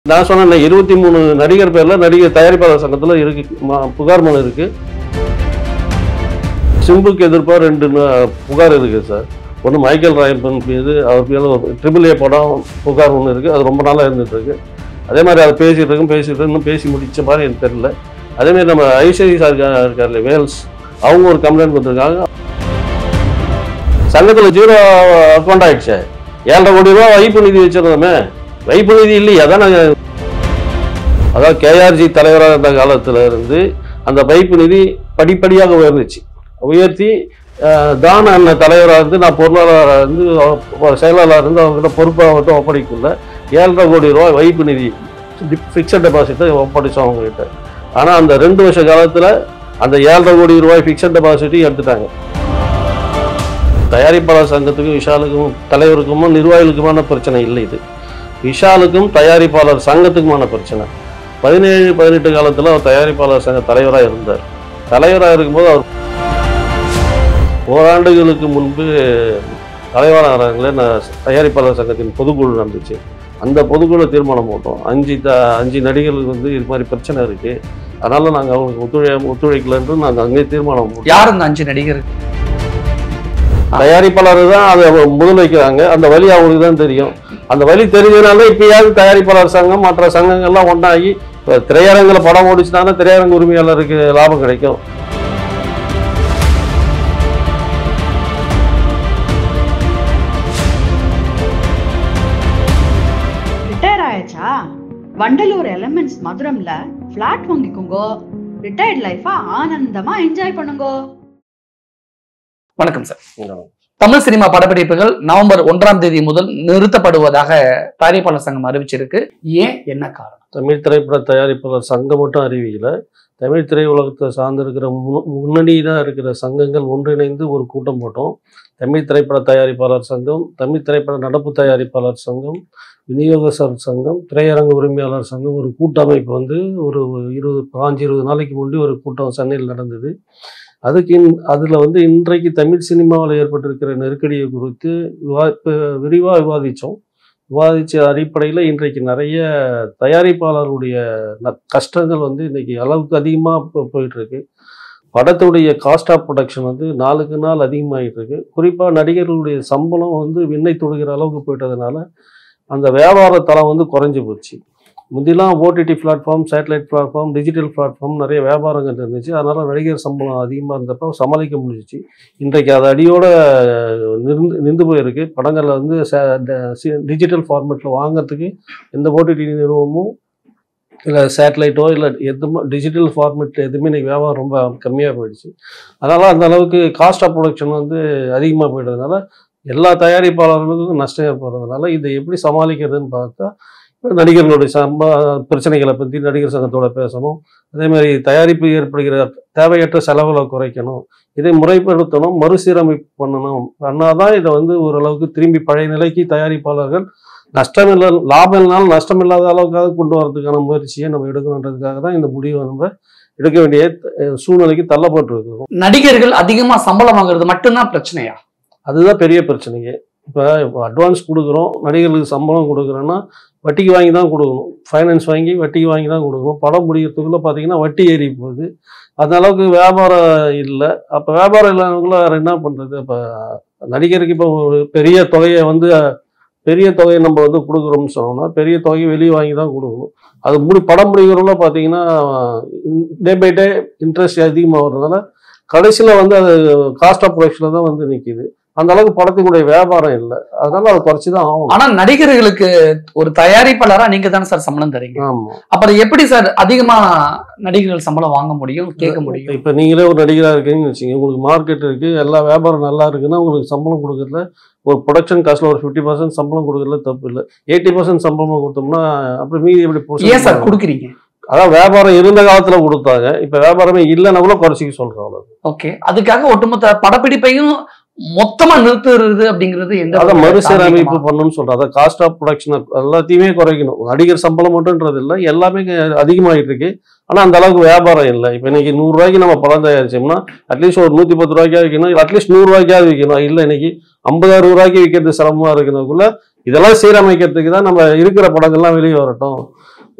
நான் சொன்னேன் இருபத்தி மூணு நடிகர் பேர்ல நடிகர் தயாரிப்பாளர் சங்கத்துல இருக்கு ம- புகார் மனு இருக்கு சிம்புக்கு எதிர்ப்பா ரெண்டு ந- புகார் இருக்கு சார் ஒன்று மைக்கேல் ராயப்பன் மீது அவர் பேர் ஒரு ட்ரிபிள் ஏ படம் புகார் ஒன்று இருக்கு அது ரொம்ப நாளாக இருந்துட்டு இருக்கு அதே மாதிரி அதை பேசிட்டு இருக்கும் பேசிட்டு இருக்கு, இன்னும் பேசி முடிச்ச மாதிரி எனக்கு தெரியல அதே மாதிரி நம்ம ஐஸ்வரி சார் இருக்கா- இருக்கார்ல வேல்ஸ் அவங்க ஒரு கம்ப்ளைண்ட் கொடுத்துருக்காங்க சங்கத்தில் ஜீரோ அக்கௌண்ட் ஆயிடுச்சு ஏழரை கோடி ரூபா வைப்பு நிதி வச்சிருந்தோமே வைப்பு நிதி இல்லையா அதான் நாங்கள் அதாவது கேஆர்ஜி தலைவராக இருந்த காலத்துல இருந்து அந்த வைப்பு நிதி படிப்படியாக உயர்ந்துச்சு உயர்த்தி அஹ், தான அண்ணன் தலைவராக இருந்து நான் பொருளாளராக இருந்து அவ- செயலாளராக இருந்து அவங்ககிட்ட பொறுப்பாக மட்டும் ஒப்படைக்கல ஏழரை கோடி ரூபா வைப்பு நிதி ஃபிக்ஸட் டெபாசிட்டை ஒப்படைச்சோம் அவங்ககிட்ட ஆனால் அந்த ரெண்டு வருஷ காலத்தில் அந்த ஏழரை கோடி ரூபாய் ஃபிக்ஸட் டெபாசிட்டையும் எடுத்துட்டாங்க தயாரிப்பாளர் சங்கத்துக்கும் விஷாலுக்கும் தலைவருக்கும் நிர்வாகிகளுக்குமான பிரச்சனை இல்லை இது விஷாலுக்கும் தயாரிப்பாளர் சங்கத்துக்குமான பிரச்சனை பதினேழு பதினெட்டு காலத்தில் அவர் தயாரிப்பாளர் சங்க தலைவராக இருந்தார் தலைவராக இருக்கும்போது அவர் ஓராண்டுகளுக்கு முன்பு தலைவராகிறாங்களே நான் தயாரிப்பாளர் சங்கத்தின் பொதுக்குழு நடந்துச்சு அந்த பொதுக்குழு தீர்மானம் போட்டோம் அஞ்சு த அஞ்சு நடிகர்களுக்கு வந்து இது மாதிரி பிரச்சனை இருக்குது அதனால் நாங்கள் அவங்களுக்கு ஒத்துழை ஒத்துழைக்கலன்று நாங்கள் அங்கேயே தீர்மானம் போட்டோம் யார் அந்த அஞ்சு நடிகர் தயாரிப்பாளர் தான் அதை முதல் வைக்கிறாங்க அந்த வழி அவங்களுக்கு தான் தெரியும் அந்த வழி தெரிஞ்சதுனால இப்பயாவது தயாரிப்பாளர் சங்கம் மற்ற சங்கங்கள்லாம் ஒன்றாகி இப்போ திரையரங்கில் படம் ஓடிச்சுனாலும் திரையரங்கு உரிமையாளருக்கு லாபம் கிடைக்கும் ரிட்டையர் ஆயாச்சா வண்டலூர் எலமெண்ட்ஸ் மதுரம்ல ஃபிளாட் வாங்கிக்கோங்க ரிட்டையர்ட் லைஃபா ஆனந்தமா என்ஜாய் பண்ணுங்க வணக்கம் சார் தமிழ் சினிமா படப்பிடிப்புகள் நவம்பர் ஒன்றாம் தேதி முதல் நிறுத்தப்படுவதாக தயாரிப்பாளர் சங்கம் அறிவிச்சிருக்கு ஏன் என்ன காரணம் தமிழ் திரைப்பட தயாரிப்பாளர் சங்கம் மட்டும் அறிவிக்கல தமிழ் திரையுலகத்தை சார்ந்திருக்கிற மு- முன்னணியாக இருக்கிற சங்கங்கள் ஒன்றிணைந்து ஒரு கூட்டம் போட்டோம் தமிழ் திரைப்பட தயாரிப்பாளர் சங்கம் தமிழ் திரைப்பட நடப்பு தயாரிப்பாளர் சங்கம் விநியோகஸ்தர் சங்கம் திரையரங்கு உரிமையாளர் சங்கம் ஒரு கூட்டமைப்பு வந்து ஒரு இருபது பாஞ்சு இருபது நாளைக்கு முன்னாடி ஒரு கூட்டம் சென்னையில் நடந்தது அதுக்கு இன் அதில் வந்து இன்றைக்கு தமிழ் சினிமாவில் ஏற்பட்டிருக்கிற நெருக்கடியை குறித்து விவா விரிவாக விவாதித்தோம் விவாதித்த அடிப்படையில் இன்றைக்கு நிறைய தயாரிப்பாளருடைய ந- கஷ்டங்கள் வந்து இன்னைக்கு அளவுக்கு அதிகமாக போயிட்டு இருக்கு படத்துடைய காஸ்ட் ஆஃப் ப்ரொடக்ஷன் வந்து நாளுக்கு நாள் அதிகமாகிட்டு இருக்கு குறிப்பாக நடிகர்களுடைய சம்பளம் வந்து விண்ணை தொடுகிற அளவுக்கு போயிட்டதுனால அந்த வியாபார தரம் வந்து குறைஞ்சி போச்சு முந்திலாம் OTT platform satellite platform digital platform நிறைய வியாபாரங்கள் இருந்துச்சு அதனால் நடிகர் சம்பளம் அதிகமாக இருந்தப்போ சமாளிக்க முடிஞ்சிச்சு இன்றைக்கு அது அடியோட நின்று நின்று போயிருக்கு படங்களை வந்து டிஜிட்டல் ஃபார்மேட்டில் வாங்குறதுக்கு எந்த ஓடிடி நிறுவனமும் இல்லை சேட்டலைட்டோ இல்லை எதுவுமே டிஜிட்டல் ஃபார்மேட் எதுவுமே இன்னைக்கு வியாபாரம் ரொம்ப கம்மியாக போயிடுச்சு அதனால் அந்த அளவுக்கு காஸ்ட் ஆஃப் ப்ரொடக்ஷன் வந்து அதிகமாக போயிட்டதுனால எல்லா தயாரிப்பாளர்களுக்கும் நஷ்டம் ஏற்படுறதுனால இதை எப்படி சமாளிக்கிறதுன்னு பார்த்தா இப்ப நடிகர்களுடைய சம்ப பிரச்சனைகளை பற்றி நடிகர் சங்கத்தோட பேசணும் அதே மாதிரி தயாரிப்பு ஏற்படுகிற தேவையற்ற செலவுகளை குறைக்கணும் இதை முறைப்படுத்தணும் மறுசீரமைப்பு பண்ணணும் பண்ணாதான் இதை வந்து ஓரளவுக்கு திரும்பி பழைய நிலைக்கு தயாரிப்பாளர்கள் நஷ்டம் இல்லை லாபம் இல்லைனாலும் நஷ்டம் இல்லாத அளவுக்காக கொண்டு வரதுக்கான முயற்சியை நம்ம எடுக்கணுன்றதுக்காக தான் இந்த முடிவை நம்ம எடுக்க வேண்டிய அஹ், சூழ்நிலைக்கு தள்ளப்பட்டிருக்கிறோம் நடிகர்கள் அதிகமா சம்பளம் வாங்குறது மட்டும்தான் பிரச்சனையா அதுதான் பெரிய பிரச்சனையே இப்போ அட்வான்ஸ் கொடுக்குறோம் நடிகர்களுக்கு சம்பளம் கொடுக்குறோன்னா வட்டிக்கு வாங்கி தான் கொடுக்கணும் ஃபைனான்ஸ் வாங்கி வட்டிக்கு வாங்கி தான் கொடுக்கணும் படம் முடிக்கிறதுக்குள்ளே பார்த்தீங்கன்னா வட்டி ஏறி போகுது அந்த அளவுக்கு வியாபாரம் இல்லை அப்போ வியாபாரம் இல்லாதவங்கள வேறு என்ன பண்ணுறது இப்போ நடிகருக்கு இப்போ ஒரு பெரிய தொகையை வந்து பெரிய தொகையை நம்ம வந்து கொடுக்குறோம்னு சொன்னோம்னா பெரிய தொகையை வெளியே வாங்கி தான் கொடுக்கணும் அது முடி படம் முடிக்கிறவங்கள பார்த்தீங்கன்னா டே பை டே இன்ட்ரெஸ்ட் அதிகமாக வர்றதுனால கடைசியில் வந்து அது காஸ்ட் ஆஃப் ப்ரொடக்ஷனில் தான் வந்து நிற்கிது அந்த அளவுக்கு படத்தினுடைய வியாபாரம் இல்லை அதனால அதை குறைச்சி தான் ஆகணும் ஆனா நடிகர்களுக்கு ஒரு தயாரிப்பாளரா நீங்க தானே சார் சம்பளம் தரீங்க ஆமாம் அப்புறம் எப்படி சார் அதிகமா நடிகர்கள் சம்பளம் வாங்க முடியும் கேட்க முடியும் இப்போ நீங்களே ஒரு நடிகராக இருக்கீங்கன்னு வச்சுங்க உங்களுக்கு மார்க்கெட் இருக்குது எல்லா வியாபாரம் நல்லா இருக்குன்னா உங்களுக்கு சம்பளம் கொடுக்குறதுல ஒரு ப்ரொடக்ஷன் காஸ்ட்டில் ஒரு ஃபிஃப்டி பர்சன்ட் சம்பளம் கொடுக்குறதுல தப்பு இல்லை எயிட்டி பர்சன்ட் சம்பளமாக கொடுத்தோம்னா அப்புறம் மீதி எப்படி portion ஏன் சார் பண்ணுவாங்க? கொடுக்குறீங்க அதான் வியாபாரம் இருந்த காலத்தில் கொடுத்தாங்க இப்போ வியாபாரமே இல்லைன்னா கூட குறைச்சிக்க சொல்கிறோம் அவ்வளோ ஓகே அதுக்காக ஒட்டுமொத்த படப்பிடிப்பையும் மொத்தமா நிறுத்துறது அப்படிங்கிறது எந்த அதை ஒரு மறுசீரமைப்பு தார்மீகமா? பண்ணணும்னு சொல்றேன் அதை காஸ்ட் ஆஃப் ப்ரொடக்ஷன் எல்லாத்தையுமே குறைக்கணும் நடிகர் சம்பளம் மட்டும்ன்றது இல்லை எல்லாமே க- அதிகமாகிட்டு இருக்கு ஆனால் அந்த அளவுக்கு வியாபாரம் இல்லை இப்போ இன்னைக்கு நூறுரூவாய்க்கு நம்ம படம் தயாரிச்சோம்னா அட்லீஸ்ட் ஒரு நூற்றி பத்து ரூபாய்க்கா விற்கணும் அட்லீஸ்ட் நூறுரூவாய்க்காவது விற்கணும் இல்லை இன்னைக்கு ஐம்பது அறுபது ரூபாய்க்கு விற்கிறது சிரமமாக இருக்கிறதுக்குள்ள இதெல்லாம் சீரமைக்கிறதுக்கு தான் நம்ம இருக்கிற படங்கள்லாம் வெளியே வரட்டும்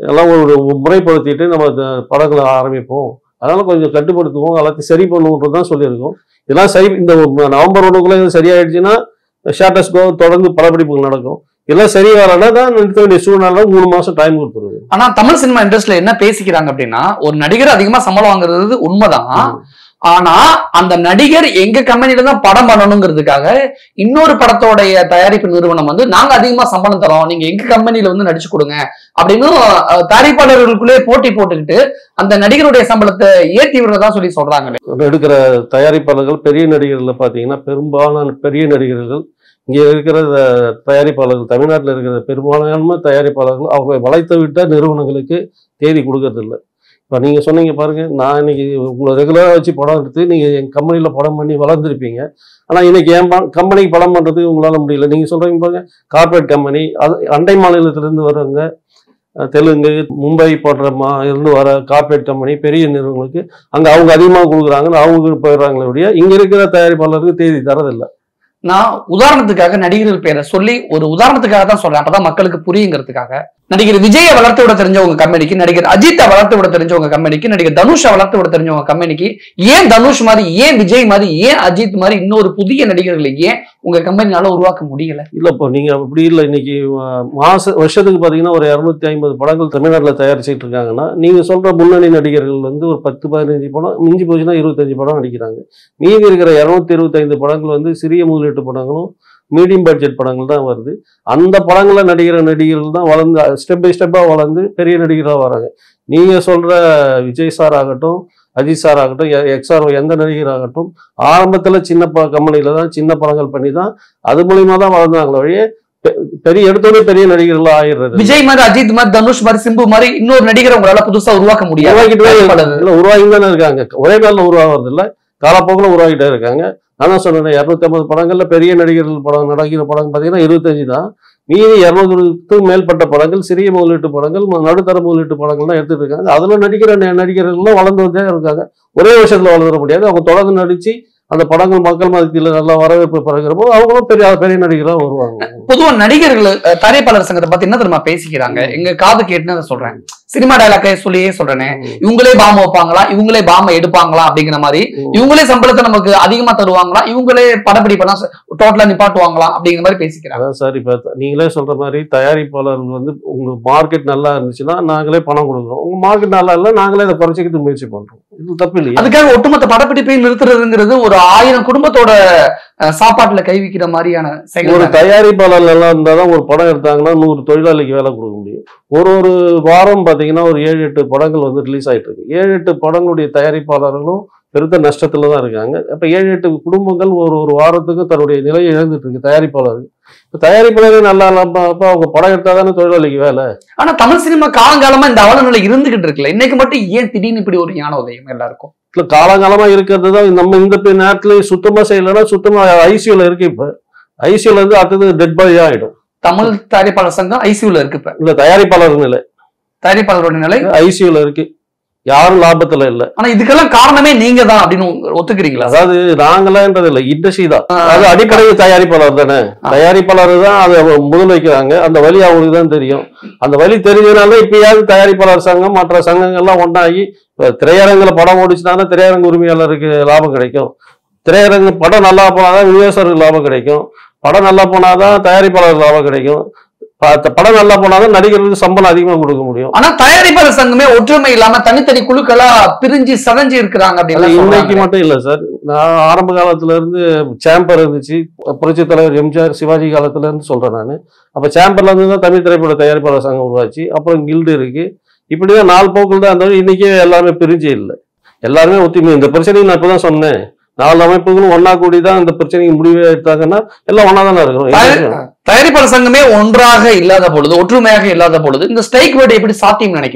எல்லாம் ஒரு ஒரு முறைப்படுத்திட்டு நம்ம இந்த படங்களை ஆரம்பிப்போம் அதனால கொஞ்சம் கட்டுப்படுத்துவோம் எல்லாத்தையும் சரி பண்ணுவோன்றது தான் சொல்லியிருக்கோம் இதெல்லாம் சரி இந்த ஒரு நவம்பர் ஒன்றுக்குள்ளே இது சரியாயிடுச்சுன்னா ஷார்டஸ்ட் கோ தொடர்ந்து படப்பிடிப்புகள் நடக்கும் இதெல்லாம் சரி வரலன்னா தான் நிறுத்த வேண்டிய சூழ்நிலை மூணு மாசம் டைம் கொடுத்துருது ஆனா தமிழ் சினிமா இண்டஸ்ட்ரியில என்ன பேசிக்கிறாங்க அப்படின்னா ஒரு நடிகர் அதிகமா சம்பளம் வாங்குறது உண்மைதான் ஆனா அந்த நடிகர் எங்க கம்பெனில தான் படம் பண்ணணுங்கிறதுக்காக இன்னொரு படத்தோடைய தயாரிப்பு நிறுவனம் வந்து நாங்க அதிகமா சம்பளம் தரோம் நீங்க எங்க கம்பெனில வந்து நடிச்சு கொடுங்க அப்படின்னு அஹ், தயாரிப்பாளர்களுக்குள்ளே போட்டி போட்டுக்கிட்டு அந்த நடிகருடைய சம்பளத்தை ஏத்தி விடுறதா சொல்லி சொல்றாங்க எடுக்கிற தயாரிப்பாளர்கள் பெரிய நடிகர்கள் பார்த்தீங்கன்னா பெரும்பாலான பெரிய நடிகர்கள் இங்கே இருக்கிற அஹ், தயாரிப்பாளர்கள் தமிழ்நாட்டில் இருக்கிற பெரும்பாலான தயாரிப்பாளர்கள் அவங்க வளைத்து விட்ட நிறுவனங்களுக்கு தேதி கொடுக்கறதில்ல இப்போ நீங்கள் சொன்னீங்க பாருங்க நான் இன்னைக்கு உங்களை ரெகுலராக வச்சு படம் எடுத்து நீங்கள் என் கம்பெனியில் படம் பண்ணி வளர்ந்துருப்பீங்க ஆனால் இன்னைக்கு என் கம்பெனிக்கு படம் பண்ணுறதுக்கு உங்களால் முடியல நீங்கள் சொல்கிறீங்க பாருங்க கார்ப்பரேட் கம்பெனி அது அண்டை மாநிலத்திலேருந்து வரவங்க அஹ், தெலுங்கு மும்பை போன்ற மா இருந்து வர கார்ப்பரேட் கம்பெனி பெரிய நிறுவனங்களுக்கு அங்க அவங்க அதிகமாக கொடுக்குறாங்கன்னு அவங்க போயிடுறாங்களே ஒழிய இங்க இருக்கிற தயாரிப்பாளருக்கு தேதி தரதில்லை நான் உதாரணத்துக்காக நடிகர்கள் பேரை சொல்லி ஒரு உதாரணத்துக்காக தான் சொல்றேன் அப்பதான் மக்களுக்கு புரியுங்கிறதுக்காக நடிகர் விஜயை வளர்த்து விட தெரிஞ்ச உங்க கம்பெனிக்கு நடிகர் அஜித்தை வளர்த்து விட தெரிஞ்ச உங்க கம்பெனிக்கு நடிகர் தனுஷை வளர்த்து விட தெரிஞ்ச உங்க கம்பெனிக்கு ஏன் தனுஷ் மாதிரி ஏன் விஜய் மாதிரி ஏன் அஜித் மாதிரி இன்னொரு புதிய நடிகர்களை ஏன் உங்க கம்பெனினால உருவாக்க முடியல இல்லப்போ நீங்க அப்படி இல்லை இன்னைக்கு அஹ், மாச வருஷத்துக்கு பாத்தீங்கன்னா ஒரு இரநூத்தி ஐம்பது படங்கள் தமிழ்நாட்டில் தயாரிச்சுட்டு இருக்காங்கன்னா நீங்க சொல்ற முன்னணி நடிகர்கள் வந்து ஒரு பத்து பதினஞ்சு படம் மிஞ்சி போச்சுன்னா இருபத்தஞ்சு படம் நடிக்கிறாங்க மீதி இருக்கிற இரநூத்தி இருபத்தைந்து படங்கள் வந்து சிறிய முதலீட்டு படங்களும் மீடியம் பட்ஜெட் படங்கள் தான் வருது அந்த படங்களை நடிகிற நடிகர்கள் தான் வளர்ந்து ஸ்டெப் பை ஸ்டெப்பாக வளர்ந்து பெரிய நடிகராக வராங்க நீங்க சொல்ற விஜய் சார் ஆகட்டும் அஜித் சார் ஆகட்டும் எக்ஸ்ஆர் எந்த நடிகர் ஆகட்டும் ஆரம்பத்துல சின்ன ப கம்பெனியில தான் சின்ன படங்கள் பண்ணி தான் அது மூலியமா தான் வளர்ந்தாங்களே வழியே பெ- பெரிய எடுத்தோடனே பெரிய நடிகர்களா ஆயிடுறது விஜய் மாதிரி அஜித் மாதிரி தனுஷ் மாதிரி சிம்பு மாதிரி இன்னொரு நடிகரை உங்களால புதுசா உருவாக்க முடியாது உருவாக்கிட்டே தயாரிப்பாளர். இல்ல உருவாக்கி தானே இருக்காங்க ஒரே நாள்ல உருவாகிறது இல்ல காலப்போக்கில் உருவாக்கிட்டே இருக்காங்க நான் தான் சொன்னேன் இரநூத்தி ஐம்பது படங்கள்ல பெரிய நடிகர்கள் படம் நடக்கிற படம் பார்த்தீங்கன்னா இருபத்தஞ்சு தான் மீதி இரநூறுக்கும் மேற்பட்ட படங்கள் சிறிய முதலீட்டு படங்கள் ம- நடுத்தர முதலீட்டு படங்கள் தான் எடுத்துட்டு இருக்காங்க அதுல நடிக்கிற ந- நடிகர்கள்லாம் வளர்ந்து வந்தே இருக்காங்க ஒரே வருஷத்துல வளர்ந்துட முடியாது அவங்க தொடர்ந்து நடிச்சு அந்த படங்கள் மக்கள் மத்தியில் நல்லா வரவேற்பு பெறுகிற போது அவங்களும் பெரிய பெரிய நடிகராக வருவாங்க பொதுவா நடிகர்கள் அஹ், தயாரிப்பாளர் சங்கத்தை பத்தி என்ன தெரியுமா பேசிக்கிறாங்க எங்க காது கேட்டுன்னு அதை சொல்றேன் சினிமா டைலாக்கை சொல்லியே சொல்றேனே இவங்களே பாம வைப்பாங்களா இவங்களே பாம எடுப்பாங்களா அப்படிங்கிற மாதிரி இவங்களே சம்பளத்தை நமக்கு அதிகமா தருவாங்களா இவங்களே படப்பிடிப்பெல்லாம் டோட்டலா நிப்பாட்டுவாங்களா அப்படிங்கிற மாதிரி பேசிக்கிறாங்க அதான் சார் இப்போ நீங்களே சொல்ற மாதிரி தயாரிப்பாளர்கள் வந்து உங்க மார்க்கெட் நல்லா இருந்துச்சுன்னா நாங்களே பணம் கொடுக்குறோம் உங்க மார்க்கெட் நல்லா இல்லை நாங்களே அதை குறைச்சிக்கிறதுக்கு முயற்சி பண்றோம் இது தப்பு இல்லையா அதுக்காக ஒட்டுமொத்த படப்பிடிப்பையும் நிறுத்துறதுங்கிறது ஒரு ஆயிரம் குடும்பத்தோட அஹ், சாப்பாட்டுல கை வைக்கிற மாதிரியான ஒரு செயல் தானே. தயாரிப்பாளர் நல்லா இருந்தால் தான் ஒரு படம் எடுத்தாங்கன்னா நூறு தொழிலாளிக்கு வேலை கொடுக்க முடியும் ஒரு ஒரு வாரம் பார்த்தீங்கன்னா ஒரு ஏழு எட்டு படங்கள் வந்து ரிலீஸ் ஆயிட்டு இருக்கு ஏழு எட்டு படங்களுடைய தயாரிப்பாளர்களும் பெருத்த நஷ்டத்துல தான் இருக்காங்க அப்ப ஏழு எட்டு குடும்பங்கள் ஒரு ஒரு வாரத்துக்கு தன்னுடைய நிலையை இழந்துட்டு இருக்கு தயாரிப்பாளர் இப்போ தயாரிப்பாளரே நல்லா இல்லாம அப்ப அவங்க படம் எடுத்தா தானே தொழிலாளிக்கு வேலை ஆனா தமிழ் சினிமா காலங்காலமா இந்த அவல நிலை இருந்துகிட்டு இருக்குல்ல இன்னைக்கு மட்டும் ஏன் திடீர்னு இப்படி ஒரு ஞான உதயம் எல்லாருக்கும் இல்ல காலங்காலமா இருக்கிறது தான் நம்ம இந்த பே- நேரத்துல சுத்தமா செய்யலைன்னா சுத்தமா ஐசியூல இருக்கு இப்ப ஐசியூல இருந்து அடுத்தது டெட் பாடி ஆயிடும் தமிழ் தயாரிப்பாளர் சங்கம் ஐசியூல இருக்கு இப்ப இல்ல தயாரிப்பாளர் நிலை தயாரிப்பாளரோட நிலை ஐசியூல இருக்கு யாரும் லாபத்துல இல்ல ஆனா இதுக்கெல்லாம் காரணமே நீங்க தான் அப்படின்னு ஒத்துக்கிறீங்களா அதாவது நாங்களான்றது இல்ல இண்டஸ்ட்ரி தான் அது அடிப்படை தயாரிப்பாளர் தானே தயாரிப்பாளர் தான் அதை முதல் வைக்கிறாங்க அந்த வழி அவங்களுக்கு தான் தெரியும் அந்த வழி தெரிஞ்சதுனால இப்பயாவது தயாரிப்பாளர் சங்கம் மற்ற சங்கங்கள்லாம் ஒன்றாகி இப்ப திரையரங்குல படம் ஓடிச்சுனால திரையரங்கு உரிமையாளருக்கு லாபம் கிடைக்கும் திரையரங்கு படம் நல்லா போனாதான் விநியோகஸ்தருக்கு லாபம் கிடைக்கும் படம் நல்லா போனாதான் தயாரிப்பாளருக்கு லாபம் கிடைக்கும் ப- படம் நல்லா போனாதான் நடிகர்களுக்கு சம்பளம் அதிகமா கொடுக்க முடியும் ஆனா தயாரிப்பாளர் சங்கமே ஒற்றுமை இல்லாம தனித்தனி குழுக்களா பிரிஞ்சு சதஞ்சு இருக்கிறாங்க அது அப்படின்னு இன்னைக்கு சொல்றாங்க. மட்டும் இல்ல சார் நான் ஆரம்ப காலத்துல இருந்து சேம்பர் இருந்துச்சு புரட்சி தலைவர் எம்ஜிஆர் சிவாஜி காலத்துல இருந்து சொல்றேன் நான் அப்ப சேம்பர்ல இருந்து தான் தமிழ் திரைப்பட தயாரிப்பாளர் சங்கம் உருவாச்சு அப்புறம் கில்டு இருக்கு இப்படிதான் நாலு போக்கில் தான் இருந்தாலும் இன்னைக்கே எல்லாமே பிரிஞ்சு இல்லை எல்லாருமே ஒத்துமை இந்த பிரச்சனையை நான் இப்பதான் சொன்னேன் நாலு அமைப்புகளும் ஒன்னா கூடி தான் இந்த பிரச்சனைக்கு முடிவே எடுத்தாங்கன்னா எல்லாம் ஒன்னா தானே இருக்கிறோம் தயாரி- தயாரிப்பாளர் சங்கமே ஒன்றாக இல்லாத பொழுது ஒற்றுமையாக இல்லாத பொழுது இந்த ஸ்ட்ரைக் வேர்டு எப்படி சாத்தியம் நினைக்கிறீங்க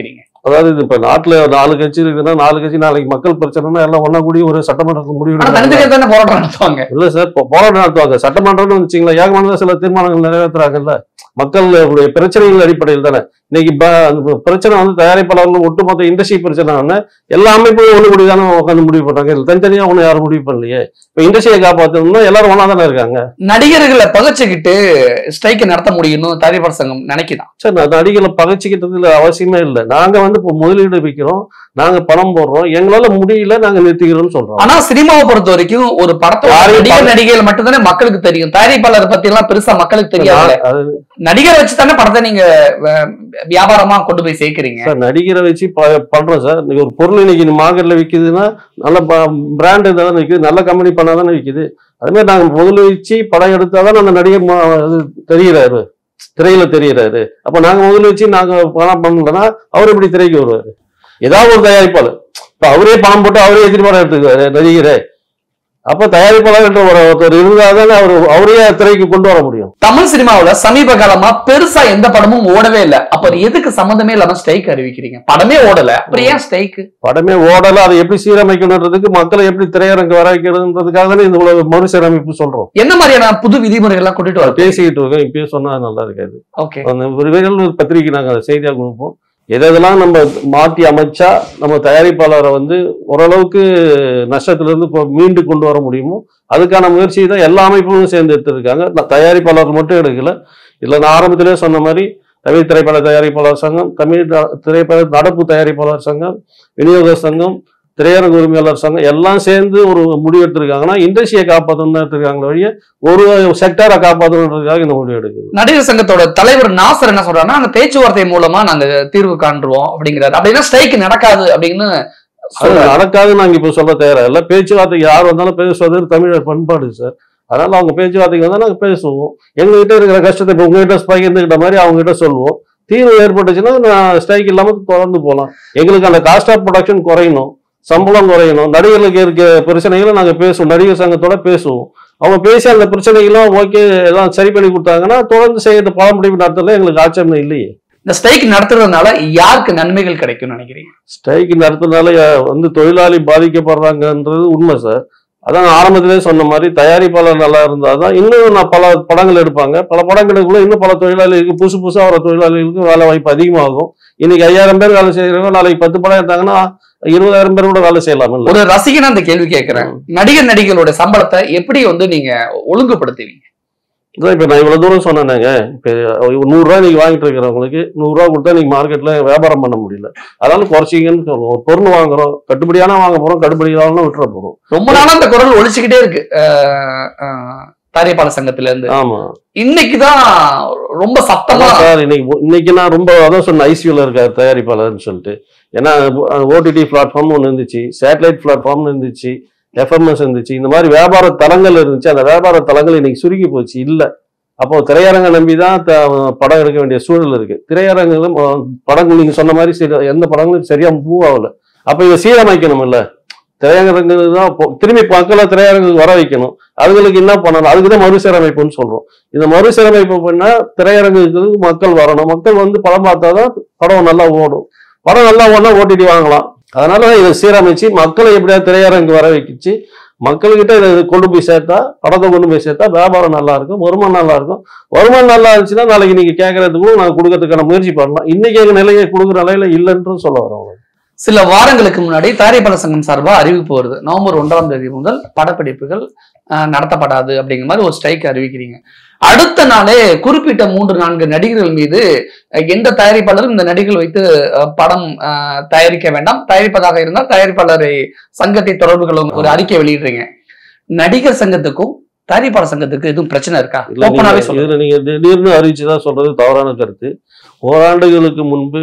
அதாவது இது இப்ப நாட்டுல நாலு கட்சி இருக்குன்னா நாலு கட்சி நாளைக்கு மக்கள் பிரச்சனைனா எல்லாம் ஒண்ணா கூடி ஒரு சட்டமன்றத்துக்கு முடிவு ஆனா எடுக்கறாங்க. தனித்தனியா தானே போராட்டம் நடத்துவாங்க இல்ல சார் இப்போ போராட்டம் நடத்துவாங்க சட்டமன்றம்னு வச்சுங்களேன் ஏகமான சில தீர்மானங்கள் நிறைவேற்றுறாங்கல்ல மக்களுடைய பிரச்சனைகள் அடிப்படையில் தானே இன்னைக்கு ப- அந்த பிரச்சனை வந்து தயாரிப்பாளர்கள் ஒட்டுமொத்த இண்டஸ்ட்ரி பிரச்சனை எல்லா அமைப்பும் ஒண்ணு கூடி தானே உட்காந்து முடிவு பண்றாங்க இதுல தனித்தனியா ஒண்ணு யாரும் முடிவு பண்ணலையே இப்ப இண்டஸ்ட்ரியை காப்பாற்றணும்னா எல்லாரும் ஒண்ணா தானே இருக்காங்க நடிகர்களை பகச்சுக்கிட்டு ஸ்ட்ரைக் நடத்த முடியும்னு தயாரிப்பாளர் சங்கம் நினைக்குதான் சார் நான் நடிகளை பகைச்சிக்கிட்டதுல அவசியமே இல்லை நாங்க வந்து இப்போ முதலீடு வைக்கிறோம் நாங்க பணம் போடுறோம் எங்களால முடியல நாங்க நிறுத்திக்கிறோம்னு சொல்றோம் ஆனா சினிமாவை பொறுத்த வரைக்கும் ஒரு படத்தோட யாரையும் நடிகர் பார்க்க- நடிகைகள் மட்டும்தானே மக்களுக்கு தெரியும் தயாரிப்பாளர் பத்தி எல்லாம் பெருசா மக்களுக்கு தெரியாது நான் அது நடிகரை வச்சு தானே படத்தை நீங்க அஹ், வியாபாரமா கொண்டு போய் சேர்க்கிறீங்க சார் நடிகரை வச்சு ப- பண்றோம் சார் இன்னைக்கு ஒரு பொருள் இன்னைக்கு மார்க்கெட்ல விக்குதுன்னா நல்ல பிராண்ட் தான் விக்குது நல்ல கம்பெனி பண்ணாதானே விக்குது அதே மாதிரி நாங்க முதல்ல வச்சு படம் எடுத்தாதான் அந்த நடிகர் ம- இது தெரிகிறாரு திரையில தெரிகிறாரு அப்ப நாங்க முதல்ல வச்சு நாங்க பணம் பண்ணலன்னா அவர் எப்படி திரைக்கு வருவாரு ஏதாவது ஒரு தயாரிப்பாளர் இப்ப அவரே பணம் போட்டு அவரே எதிர் படம் எடுத்துக்குவாரு நடிகரே அப்ப தயாரிப்பாளர் என்ற ஒரு ஒருத்தர் இருந்தாதானே அவர் அவரே திரைக்கு கொண்டு வர முடியும் தமிழ் சினிமாவுல சமீப காலமா பெருசா எந்த படமும் ஓடவே இல்ல அப்புறம் எதுக்கு சம்பந்தமே இல்லாம ஸ்ட்ரைக் அறிவிக்கிறீங்க படமே ஓடல அப்புறம் ஏன் ஸ்ட்ரைக் படமே ஓடல அதை எப்படி சீரமைக்கணுன்றதுக்கு மக்களை எப்படி திரையரங்கு வர வைக்கிறதுன்றதுக்காக தானே இந்த உலக மறுசீரமைப்பு சொல்றோம் என்ன மாதிரியான புது விதிமுறைகள் எல்லாம் கொண்டுட்டு வர பேசிக்கிட்டு இருக்கோம் இப்பயே சொன்னா நல்லா இருக்காது ஓகே அந்த விரைவில் ஒரு பத்திரிக்கை நாங்க செய்தியா கொடுப்போம் எதெல்லாம் நம்ம மாற்றி அமைச்சா நம்ம தயாரிப்பாளரை வந்து ஓரளவுக்கு நஷ்டத்துல இருந்து கொ- மீண்டு கொண்டு வர முடியுமோ அதுக்கான முயற்சி தான் எல்லா அமைப்புகளும் சேர்ந்து எடுத்திருக்காங்க நான் தயாரிப்பாளர் மட்டும் எடுக்கல இல்லை நான் ஆரம்பத்திலே சொன்ன மாதிரி தமிழ் திரைப்பட தயாரிப்பாளர் சங்கம் தமிழ் த- திரைப்பட நடப்பு தயாரிப்பாளர் சங்கம் விநியோக சங்கம் திரையரங்கு உரிமையாளர் சங்கம் எல்லாம் சேர்ந்து ஒரு முடிவு எடுத்திருக்காங்கன்னா இண்டஸ்ட்ரியை காப்பாற்றணும் எடுத்திருக்காங்களே வழிய ஒரு செக்டரை காப்பாற்றணுன்றதுக்காக இந்த முடிவு எடுக்குது நடிகர் சங்கத்தோட தலைவர் நாசர் என்ன சொல்றாருன்னா நாங்க பேச்சுவார்த்தை மூலமா நாங்க தீர்வு காண்றோம் அப்படிங்கிறாரு அப்படின்னா ஸ்ட்ரைக் நடக்காது அப்படின்னு அது சொல்றாரு. நடக்காதுன்னு நாங்க இப்ப சொல்ல தயாரா இல்ல பேச்சுவார்த்தைக்கு யார் வந்தாலும் பேசுவது தமிழர் பண்பாடு சார் அதனால அவங்க பேச்சுவார்த்தைக்கு வந்தா நாங்க பேசுவோம் எங்ககிட்ட இருக்கிற கஷ்டத்தை இப்ப உங்ககிட்ட பகிர்ந்துகிட்ட மாதிரி அவங்க கிட்ட சொல்லுவோம் தீர்வு ஏற்பட்டுச்சுன்னா நான் ஸ்ட்ரைக் இல்லாம தொடர்ந்து போகலாம் எங்களுக்கு அந்த காஸ்ட் ஆஃப் ப்ரொடக்ஷன் குறையணும் சம்பளம் குறையணும் நடிகர்களுக்கு இருக்க பிரச்சனைகளை நாங்க பேசுவோம் நடிகர் சங்கத்தோட பேசுவோம் அவங்க பேசி அந்த பிரச்சனைகளும் ஓகே எல்லாம் சரி பண்ணி கொடுத்தாங்கன்னா தொடர்ந்து செய்யறது பல முடிவு நடத்தல எங்களுக்கு ஆட்சேபம் இல்லையே இந்த ஸ்ட்ரைக் நடத்துறதுனால யாருக்கு நன்மைகள் கிடைக்கும்னு நினைக்கிறீங்க ஸ்ட்ரைக் நடத்துறதுனால யா- வந்து தொழிலாளி பாதிக்கப்படுறாங்கன்றது உண்மை சார் அதான் நான் ஆரம்பத்திலே சொன்ன மாதிரி தயாரிப்பாளர் நல்லா இருந்தாதான் இன்னும் நான் பல படங்கள் எடுப்பாங்க பல படங்களுக்குள்ள இன்னும் பல தொழிலாளிகளுக்கு புதுசு புதுசா வர தொழிலாளிகளுக்கு வேலை வாய்ப்பு அதிகமாகும் இன்னைக்கு ஐயாயிரம் பேர் வேலை செய்யறவங்க நாளைக்கு பத்து படம் எடுத்தாங்கன்னா இருபதாயிரம் பேர் கூட வேலை செய்யலாம் இல்ல ஒரு ரசிகனா அந்த கேள்வி கேட்கிறேன் நடிகர் நடிகளோட சம்பளத்தை எப்படி வந்து நீங்க ஒழுங்குபடுத்துவீங்க இதான் இப்ப நான் இவ்வளவு தூரம் சொன்னேங்க இப்ப நூறு ரூபாய் நீங்க வாங்கிட்டு இருக்கிறவங்களுக்கு நூறு ரூபாய் கொடுத்தா நீங்க மார்க்கெட்ல வியாபாரம் பண்ண முடியல அதனால குறைச்சிங்கன்னு சொல்லுவோம் ஒரு பொருள் வாங்குறோம் கட்டுப்படியான வாங்க போறோம் கட்டுப்படியான விட்டுற போறோம் ரொம்ப நாளா அந்த குரல் ஒழிச்சுக்கிட்டே இருக்கு அஹ், அஹ், தயாரிப்பாளர் சங்கத்துல இருந்து ஆமா இன்னைக்குதான் ரொம்ப சத்தமா அதான் சார் இன்னைக்கு இன்னைக்கு நான் ரொம்ப அதான் சொன்ன ஐசியூல இருக்காரு தயாரிப்பாளர்னு சொல்லிட்டு ஏன்னா ஓடிடி பிளாட்ஃபார்ம் ஒன்று இருந்துச்சு சேட்டலைட் பிளாட்ஃபார்ம்னு இருந்துச்சு எஃப்எம்எஸ் இருந்துச்சு இந்த மாதிரி வியாபார தளங்கள் இருந்துச்சு அந்த வியாபார தளங்கள் இன்னைக்கு சுருங்கி போச்சு இல்ல அப்போ திரையரங்க நம்பி தான் த- படம் எடுக்க வேண்டிய சூழல் இருக்கு திரையரங்குகளும் அஹ், படங்கள் நீங்க சொன்ன மாதிரி சரி எந்த படங்களும் சரியா மூவ் ஆகல அப்ப இதை சீரமைக்கணும் இல்ல திரையரங்கு தான் இப்போ- திரும்பி மக்களை திரையரங்குக்கு வர வைக்கணும் அதுகளுக்கு என்ன பண்ணணும் அதுக்கு தான் மறுசீரமைப்புன்னு சொல்றோம் இந்த மறுசீரமைப்பு பண்ணா திரையரங்குக்கு மக்கள் வரணும் மக்கள் வந்து படம் பார்த்தாதான் படம் நல்லா ஓடும் படம் நல்லா ஓடினா ஓடிடி வாங்கலாம் அதனால இதை சீரமைச்சு மக்களை எப்படியாவது திரையரங்கு வர வச்சு மக்கள்கிட்ட இதை கொண்டு போய் சேர்த்தா படத்தை கொண்டு போய் சேர்த்தா வியாபாரம் நல்லா இருக்கும் வருமானம் நல்லா இருக்கும் வருமானம் நல்லா இருந்துச்சுன்னா நாளைக்கு நீங்க கேட்கறதுக்கும் நாங்கள் கொடுக்கறதுக்கான முயற்சி பண்ணலாம் இன்னைக்கு எங்க நிலையை கொடுக்குற நிலையில இல்லைன்றும் சொல்ல வரோம் சில வாரங்களுக்கு முன்னாடி தயாரிப்பாளர் சங்கம் சார்பா அறிவிப்பு வருது நவம்பர் ஒன்றாம் தேதி முதல் படப்பிடிப்புகள் அஹ், நடத்தப்படாது அப்படிங்கிற மாதிரி ஒரு ஸ்ட்ரைக் அறிவிக்கிறீங்க அடுத்த நாளே குறிப்பிட்ட மூன்று நான்கு நடிகர்கள் மீது அஹ், எந்த தயாரிப்பாளரும் இந்த நடிகர்கள் வைத்து அஹ், படம் அஹ், தயாரிக்க வேண்டாம் தயாரிப்பதாக இருந்தால் தயாரிப்பாளரை சங்கத்தை தொடர்பு கொள்ளும் ஒரு அறிக்கை வெளியிடுறீங்க நடிகர் சங்கத்துக்கும் தயாரிப்பாளர் சங்கத்துக்கும் எதுவும் பிரச்சனை இருக்கா இல்ல ஓப்பனாவே நீங்க சொல்லுங்க இதுல நீங்க திடீர்னு அறிவிச்சுதான் சொல்றது தவறான கருத்து ஓராண்டுகளுக்கு முன்பு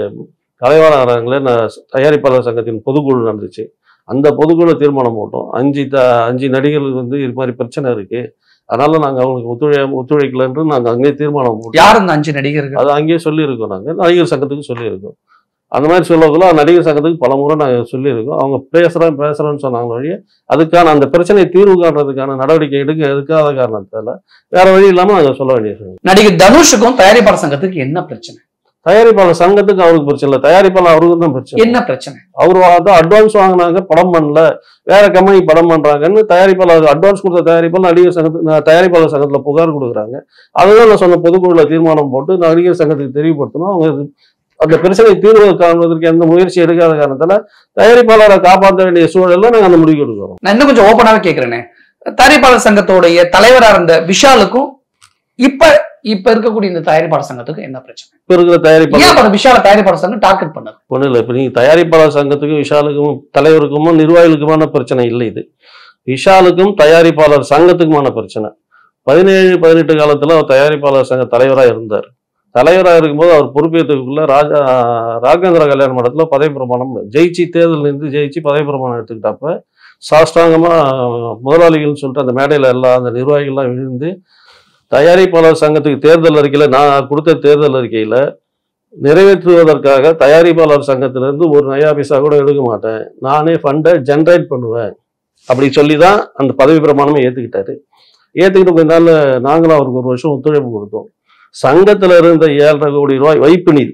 கலைவாணர்களே நான் தயாரிப்பாளர் சங்கத்தின் பொதுக்குழு நடந்துச்சு அந்த பொதுக்குழு தீர்மானம் போட்டோம் அஞ்சு த அஞ்சு நடிகர்களுக்கு வந்து இது மாதிரி பிரச்சனை இருக்கு அதனால நாங்க அவங்களுக்கு ஒத்துழை ஒத்துழைக்கலன்று நாங்க அங்கேயே தீர்மானம் போட்டோம் யார் இந்த அஞ்சு நடிகர்கள் அது அங்கேயே சொல்லியிருக்கோம் நாங்க நடிகர் சங்கத்துக்கு சொல்லியிருக்கோம் அந்த மாதிரி சொல்லக்குள்ள நடிகர் சங்கத்துக்கு பல முறை நாங்கள் சொல்லியிருக்கோம் அவங்க பேசுகிறோம் பேசுகிறோன்னு சொன்னாங்க வழியே அதுக்கான அந்த பிரச்சனையை தீர்வு காண்றதுக்கான நடவடிக்கை எடுக்க எடுக்காத காரணத்தால வேற வழி இல்லாமல் நாங்கள் சொல்ல வேண்டியது நடிகர் தனுஷுக்கும் தயாரிப்பாளர் சங்கத்துக்கு என்ன பிரச்சனை தயாரிப்பாளர் சங்கத்துக்கு அவருக்கு பிரச்சனை இல்லை தயாரிப்பாளர் அவருக்கு தான் பிரச்சனை என்ன பிரச்சனை அவர் தான் அட்வான்ஸ் வாங்கினாங்க படம் பண்ணல வேற கம்பெனி படம் பண்றாங்கன்னு தயாரிப்பாளர் அட்வான்ஸ் கொடுத்த தயாரிப்பாளர் நடிகர் சங்கத்து தயாரிப்பாளர் சங்கத்துல புகார் கொடுக்குறாங்க அதுதான் நான் சொன்ன பொதுக்குழுல தீர்மானம் போட்டு நடிகர் சங்கத்துக்கு தெரியப்படுத்தணும் அவங்க இது- அந்த பிரச்சனை தீர்வு காண்பதற்கு எந்த முயற்சி எடுக்காத காரணத்தால தயாரிப்பாளரை காப்பாற்ற வேண்டிய சூழல்ல நாங்க அந்த முடிவு எடுக்கிறோம் நான் இன்னும் கொஞ்சம் ஓப்பனாவே கேக்குறேனே தயாரிப்பாளர் சங்கத்தோடைய தலைவரா இருந்த விஷாலுக்கும் இப்ப இப்ப இருக்கக்கூடிய இந்த தயாரிப்பாளர் சங்கத்துக்கும் என்ன பிரச்சனை இப்ப இருக்கிற தயாரிப்பாளர் ஏன் அப்ப விஷால தயாரிப்பாளர் சங்கம் டார்கெட் பண்ணது ஒன்றும் இல்லை இப்போ நீங்கள் தயாரிப்பாளர் சங்கத்துக்கும் விஷாலுக்கும் தலைவருக்குமோ நிர்வாகிகளுக்குமான பிரச்சனை இல்லை இது விஷாலுக்கும் தயாரிப்பாளர் சங்கத்துக்குமான பிரச்சனை பதினேழு பதினெட்டு காலத்தில் அவர் தயாரிப்பாளர் சங்க தலைவராக இருந்தார் தலைவராக இருக்கும்போது அவர் பொறுப்பேற்றுக்குள்ள ராஜா ராகேந்திர கல்யாண மடத்தில் பதவி பிரமாணம் ஜெயிச்சு தேர்தல் நின்று ஜெயிச்சு பதவி பிரமாணம் எடுத்துக்கிட்டப்ப சாஷ்டாங்கமாக முதலாளிகள்னு சொல்லிட்டு அந்த மேடையில் எல்லா அந்த நிர்வாகிகள்லாம் விழுந்து தயாரிப்பாளர் சங்கத்துக்கு தேர்தல் அறிக்கையில் நான் கொடுத்த தேர்தல் அறிக்கையில் நிறைவேற்றுவதற்காக தயாரிப்பாளர் சங்கத்திலிருந்து ஒரு நயா பைசா கூட எடுக்க மாட்டேன் நானே ஃபண்டை ஜென்ரேட் பண்ணுவேன் அப்படி சொல்லி தான் அந்த பதவி பிரமாணமே ஏற்றுக்கிட்டாரு ஏற்றுக்கிட்டு கொஞ்ச நாள் நாங்களும் அவருக்கு ஒரு வருஷம் ஒத்துழைப்பு கொடுத்தோம் சங்கத்தில் இருந்த ஏழரை கோடி ரூபாய் வைப்பு நிதி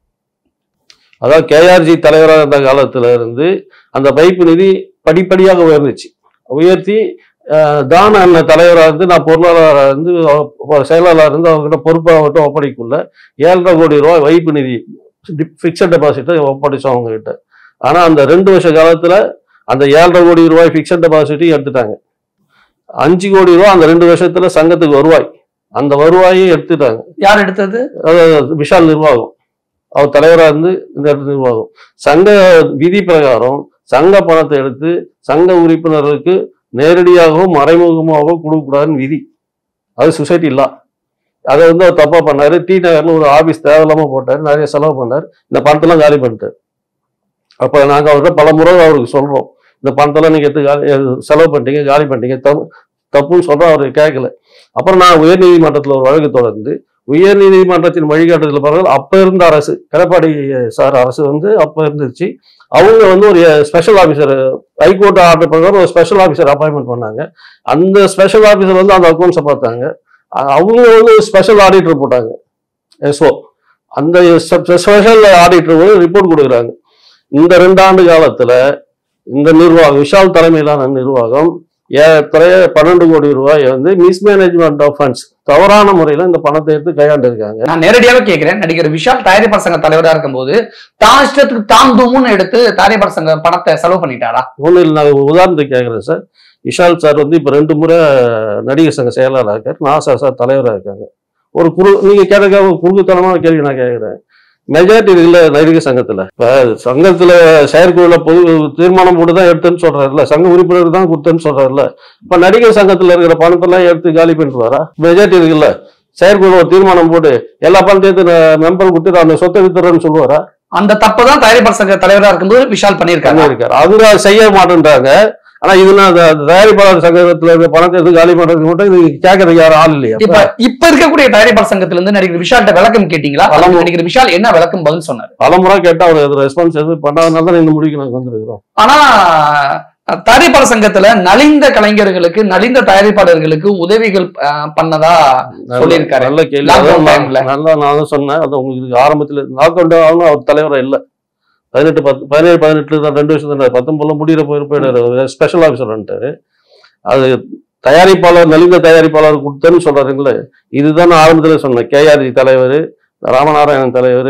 அதாவது கேஆர்ஜி தலைவராக இருந்த காலத்துல இருந்து அந்த வைப்பு நிதி படிப்படியாக உயர்ந்துச்சு உயர்த்தி அஹ், தான அண்ணன் தலைவராக இருந்து நான் பொருளாளராக இருந்து அவ- செயலாளராக இருந்து அவங்ககிட்ட பொறுப்பாக மட்டும் ஒப்படைக்குள்ள ஏழரை கோடி ரூபாய் வைப்பு நிதி ஃபிக்ஸட் டெபாசிட்டை ஒப்படைச்சோம் அவங்க கிட்ட ஆனா அந்த ரெண்டு வருஷ காலத்துல அந்த ஏழரை கோடி ரூபாய் ஃபிக்ஸட் டெபாசிட்டையும் எடுத்துட்டாங்க அஞ்சு கோடி ரூபாய் அந்த ரெண்டு வருஷத்துல சங்கத்துக்கு வருவாய் அந்த வருவாயையும் எடுத்துட்டாங்க யார் எடுத்தது அதாவது விஷால் நிர்வாகம் அவர் தலைவராக இருந்து இந்த இடத்து நிர்வாகம் சங்க விதி பிரகாரம் சங்க பணத்தை எடுத்து சங்க உறுப்பினர்களுக்கு நேரடியாகவோ மறைமுகமாகவோ கொடுக்கக்கூடாதுன்னு விதி அது சொசைட்டி இல்லா அதை வந்து அவர் தப்பா பண்ணாரு டி நகர்னு ஒரு ஆபீஸ் தேவையில்லாம போட்டாரு நிறைய செலவு பண்ணார் இந்த பணத்தெல்லாம் காலி பண்ணிட்டார் அப்ப நாங்க அவர்கிட்ட பல முறை அவருக்கு சொல்றோம் இந்த பணத்தெல்லாம் நீங்க எடுத்து காலி அஹ் செலவு பண்ணிட்டீங்க காலி பண்ணிட்டீங்க தப்பு தப்புன்னு சொல்றோம் அவர் கேட்கல அப்புறம் நான் உயர்நீதிமன்றத்தில் ஒரு வழக்கு தொடர்ந்து உயர்நீதிமன்றத்தின் வழிகாட்டுதல் பிறகு அப்ப இருந்த அரசு எடப்பாடி சார் அரசு வந்து அப்ப இருந்துச்சு அவங்க வந்து ஒரு ஸ்பெஷல் ஆஃபீஸர் ஹைகோர்ட் ஆர்டர் பிரகாரம் ஒரு ஸ்பெஷல் ஆஃபீஸர் அப்பாயின்மெண்ட் பண்ணாங்க அந்த ஸ்பெஷல் ஆஃபீஸர் வந்து அந்த அக்கௌண்ட்ஸை பார்த்தாங்க அ- அவங்க வந்து ஸ்பெஷல் ஆடிட்டர் போட்டாங்க எஸ்ஓ அந்த ஸ்பெஷல் ஆடிட்டர் வந்து ரிப்போர்ட் கொடுக்குறாங்க இந்த ரெண்டு ஆண்டு காலத்துல இந்த நிர்வாகம் விஷால் தலைமையிலான நிர்வாகம் ஏறக்குறைய பன்னெண்டு கோடி ரூபாய் வந்து மிஸ்மேனேஜ்மெண்ட் ஆஃப் ஃபண்ட்ஸ் தவறான முறையில இந்த பணத்தை எடுத்து கையாண்டு இருக்காங்க நான் நேரடியாவே கேட்கிறேன் நடிகர் விஷால் தயாரிப்பாளர் சங்க தலைவரா இருக்கும்போது தான் இஷ்டத்துக்கு தான் தும்முன்னு எடுத்து தயாரிப்பாளர் சங்க பணத்தை செலவு பண்ணிட்டாரா ஒன்றும் இல்லை நான் ஒரு உதாரணத்துக்கு கேட்குறேன் சார் விஷால் சார் வந்து இப்போ ரெண்டு முறை நடிகர் சங்க செயலாளராக இருக்கார் நாசா சார் தலைவராக இருக்காங்க ஒரு குறு நீங்கள் கேட்க ஒரு குறுகுத்தனமான கேள்வி நான் கேட்குறேன் மெஜாரிட்டி இருக்குல்ல நடிகர் சங்கத்தில் இப்போ சங்கத்தில் செயற்குழுல பொது தீர்மானம் போட்டு தான் எடுத்தேன்னு சொல்கிறாருல்ல சங்க உறுப்பினர் தான் கொடுத்தேன்னு சொல்கிறாருல்ல இப்போ நடிகர் சங்கத்தில் இருக்கிற பணத்தெல்லாம் எடுத்து காலி பண்ணிட்டு வரா மெஜாரிட்டி இருக்குல்ல செயற்குழு ஒரு தீர்மானம் போட்டு எல்லா பணத்தையும் எடுத்து மெம்பர் கொடுத்துட்டு அந்த சொத்தை வித்துறேன்னு சொல்லுவாரா அந்த தப்பு தான் தயாரிப்பாளர் சங்க தலைவரா இருக்கும்போது விஷால் பண்ணியிருக்காங்க இருக்காரு அவங்க அதை செய்ய மாட்டேன்றாங்க ஆனா இதுனா அந்த அந்த தயாரிப்பாளர் சங்கத்துல இருக்க பணத்தை எடுத்து காலி பண்றதுக்கு மட்டும் இது கேட்கறதுக்கு யாரும் ஆள் இல்லையா இப்ப இப்ப இருக்கக்கூடிய தயாரிப்பாளர் சங்கத்துல இருந்து நடிகர் விஷால்கிட்ட விளக்கம் கேட்டீங்களா வழங்கும். நடிகர் விஷால் என்ன விளக்கம் பதில் சொன்னாரு பலமுறை கேட்டா அவர் ரெஸ்பான்ஸ் எதுவும் பண்ணாதனால தான் இந்த முடிவுக்கு நாங்க வந்திருக்கிறோம் ஆனா அஹ், தயாரிப்பாளர் சங்கத்துல நலிந்த கலைஞர்களுக்கு நலிந்த தயாரிப்பாளர்களுக்கு உதவிகள் அஹ், பண்ணதா நல்ல- சொல்லியிருக்காரு. நல்ல கேள்வி Lockdown அதான் நான் timeல. நல்லா நான் தான் சொன்னேன் அது உங்களுக்கு ஆரம்பத்துல நாக் அவுட் ஆகணும் அவர் தலைவரா இல்ல பதினெட்டு பத்து பதினேழு பதினெட்டுல தான் ரெண்டு வருஷம் தான் பத்தொன்பதுல முடிகிற போய் போயிடாரு ஸ்பெஷல் ஆஃபீஸர் வந்துட்டாரு அது தயாரிப்பாளர் நலிந்த தயாரிப்பாளர் கொடுத்தேன்னு சொல்றாருங்களே இதுதான் நான் ஆரம்பத்துல சொன்னேன் கேஆர்ஜி தலைவர் ராமநாராயணன் தலைவர்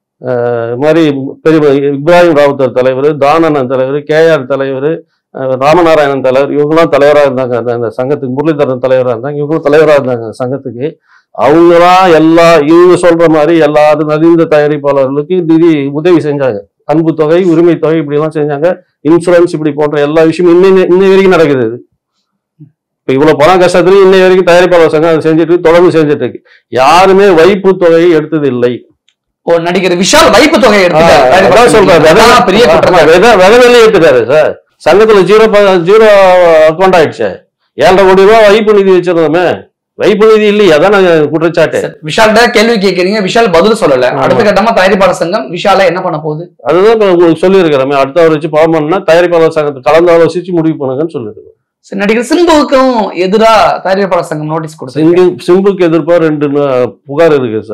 இது மாதிரி பெரிய இப்ராஹிம் ராவுத்தர் தலைவர் தானண்ணன் தலைவர் கேஆர் தலைவர் ராமநாராயணன் தலைவர் இவங்கெல்லாம் தலைவராக இருந்தாங்க அந்த அந்த சங்கத்துக்கு முரளிதரன் தலைவராக இருந்தாங்க இவங்களும் தலைவராக இருந்தாங்க அந்த சங்கத்துக்கு அவங்களாம் எல்லா இவங்க சொல்ற மாதிரி எல்லாரும் நலிந்த தயாரிப்பாளர்களுக்கு நிதி உதவி செஞ்சாங்க அன்பு தொகை உரிமை தொகை இப்படி எல்லாம் செஞ்சாங்க இன்சூரன்ஸ் இப்படி போன்ற எல்லா விஷயமும் இன்ன இன்ன வரைக்கும் நடக்குது இது இப்ப இவ்வளவு பணம் கஷ்டத்துலயும் இன்னை வரைக்கும் தயாரிப்பாளர் சங்கம் அதை செஞ்சுட்டு இருக்கு, தொடர்ந்து செஞ்சுட்டு இருக்கு யாருமே வைப்பு தொகையை எடுத்தது இல்லை ஒரு நடிகர் விஷால் வைப்பு தொகை எடுத்துட்டாரு. அதான் தயாரிப்பாளர் சொல்றேன் சங்கத்துல. அதான் பெரிய குற்றம் விதவிலே எடுத்துட்டாரு சார் சங்கத்துல ஜீரோ ஜீரோ அக்கௌண்ட் ஆயிடுச்சு ஏழரை கோடி ரூபாய் வைப்பு நிதி வச்சிருந்தோமே வைப்பு நிதி இல்லையா அதான் நாங்க குற்றச்சாட்டு சரி, விஷால்கிட்ட கேள்வி கேட்கறீங்க விஷால் பதில் சொல்லல ஆமா. அடுத்த கட்டமா தயாரிப்பாளர் சங்கம் விஷால என்ன பண்ண போகுது அதுதான் இப்ப உங்களுக்கு சொல்லியிருக்கிறோமே அடுத்த அவர் வச்சு பாவம் பண்ணா தயாரிப்பாளர் சங்கத்தை கலந்து ஆலோசிச்சு முடிவு பண்ணுங்கன்னு சொல்லியிருக்கோம் சரி, நடிகர் சிம்புவுக்கும் எதிரா தயாரிப்பாளர் சங்கம் நோட்டீஸ் கொடுத்து சிங்கு சிம்புக்கு எதிர்ப்பா ரெண்டு ந- புகார் இருக்கு சார்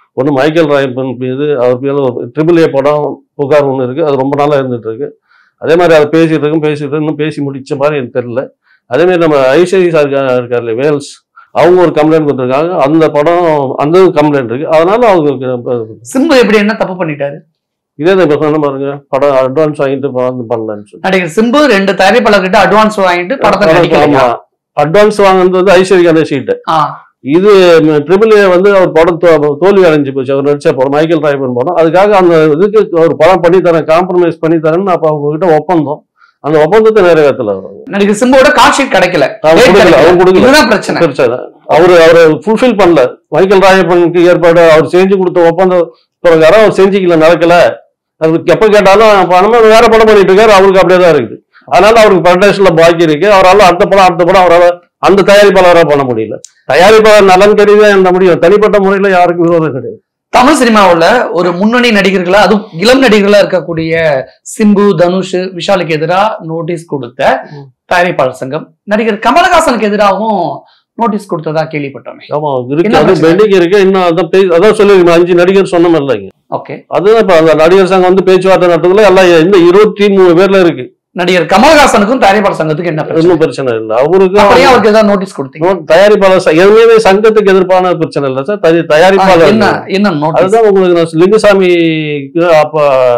ஒன்று மைக்கேல் ராயப்பன் மீது அவர் மீது ஒரு ட்ரிபிள் ஏ படம் புகார் ஒன்று இருக்குது அது ரொம்ப நாளாக இருந்துட்டு இருக்கு அதே மாதிரி அதை பேசிட்டு இருக்கும் பேசிட்டு இருக்கு, இன்னும் பேசி முடிச்ச மாதிரி எனக்கு தெரியல அதே மாதிரி நம்ம ஐஸ்வரி சார் இருக்கா- இருக்கார்ல வேல்ஸ் அவங்க ஒரு கம்ப்ளைண்ட் கொடுத்துருக்காங்க அந்த படம் அந்த கம்ப்ளைண்ட் இருக்கு அதனால அவங்க சிம்பு எப்படி என்ன தப்பு பண்ணிட்டாரு இதே தான் இப்போ சொன்ன பாருங்க படம் அட்வான்ஸ் வாங்கிட்டு படம் பண்ணலன்னு சொல்லி நடிகர் சிம்பு ரெண்டு தயாரிப்பாளர்கிட்ட அட்வான்ஸ் வாங்கிட்டு படத்தை நடிக்கலையா அட்வான்ஸ் வாங்கினது வந்து ஐஸ்வரி கணேஷ் ஷீட்டு ஆ, இது ட்ரிபிள் ஏ வந்து அவர் படம் தோ- தோல்வி அடைஞ்சு போச்சு அவர் நடிச்ச படம் மைக்கேல் ராய்பன் படம் அதுக்காக அந்த இதுக்கு ஒரு படம் பண்ணி தரேன் காம்ப்ரமைஸ் பண்ணி தரேன்னு அப்போ அவங்க கிட்ட ஒப்பந்தம் அந்த ஒப்பந்தத்தை நிறைவேற்றல அவர் நடிகர் சிம்புவோட கால் ஷீட் கிடைக்கல அவர் Date கொடுக்கல கிடைக்கல. அவர் கொடுக்கல இதுதான் பிரச்சனை பிரச்சனை அவர் அவரை ஃபுல்ஃபில் பண்ணல மைக்கேல் ராயப்பனுக்கு ஏற்பாடு அவர் செஞ்சு கொடுத்த ஒப்பந்தம் பிரகாரம் அவர் செஞ்சுக்கல நடக்கல அவருக்கு எப்ப கேட்டாலும் பணமே வேற படம் பண்ணிட்டு இருக்காரு அவருக்கு அப்படியே தான் இருக்குது அதனால அவருக்கு ஃபவுண்டேஷன்ல பாக்கி இருக்கு அவரால் அடுத்த படம் அடுத்த படம் அவரால் அந்த தயாரிப்பாளராக பண்ண முடியல தயாரிப்பாளர் நலன் கருதி தான் என்ன முடியும் தனிப்பட்ட முறையில யாருக்கும் விரோதம் கிடையாது தமிழ் சினிமாவுல ஒரு முன்னணி நடிகர்களா அதுவும் இளம் நடிகர்களா இருக்கக்கூடிய சிம்பு தனுஷ் விஷாலுக்கு எதிரா நோட்டீஸ் கொடுத்த ம். தயாரிப்பாளர் சங்கம் நடிகர் கமலஹாசனுக்கு எதிராகவும் நோட்டீஸ் கொடுத்ததா கேள்விப்பட்டோமே ஆமா இருக்கு என்ன அது பிரச்சனை? பெண்டிங் இருக்கு இன்னும் அதான் பே- அதான் சொல்லிருக்கணும் அஞ்சு நடிகர் சொன்னோம் இல்லைங்க ஓகே அதுதான் இப்ப அந்த நடிகர் சங்கம் வந்து பேச்சுவார்த்தை நடத்துக்குள்ள எல்லாம் இந்த இருபத்தி மூணு பேர்ல இருக்கு நடிகர் கமலஹாசனுக்கும் தயாரிப்பாளர் சங்கத்துக்கும் என்ன பிரச்சனை ஒன்றும் பிரச்சனை இல்லை அவருக்கும் அப்படியே அவருக்கு ஏதாவது நோட்டீஸ் கொடுத்தீங்க நோ- தயாரிப்பாளர் ச- எதுவுமே சங்கத்துக்கு எதிர்ப்பான பிரச்சனை இல்லை சார் தனி- ஆ, தயாரிப்பாளர் என்ன என்ன நோட்டீஸ் அதுதான் உங்களுக்கு நான் லிங்குசாமிக்கு அப்ப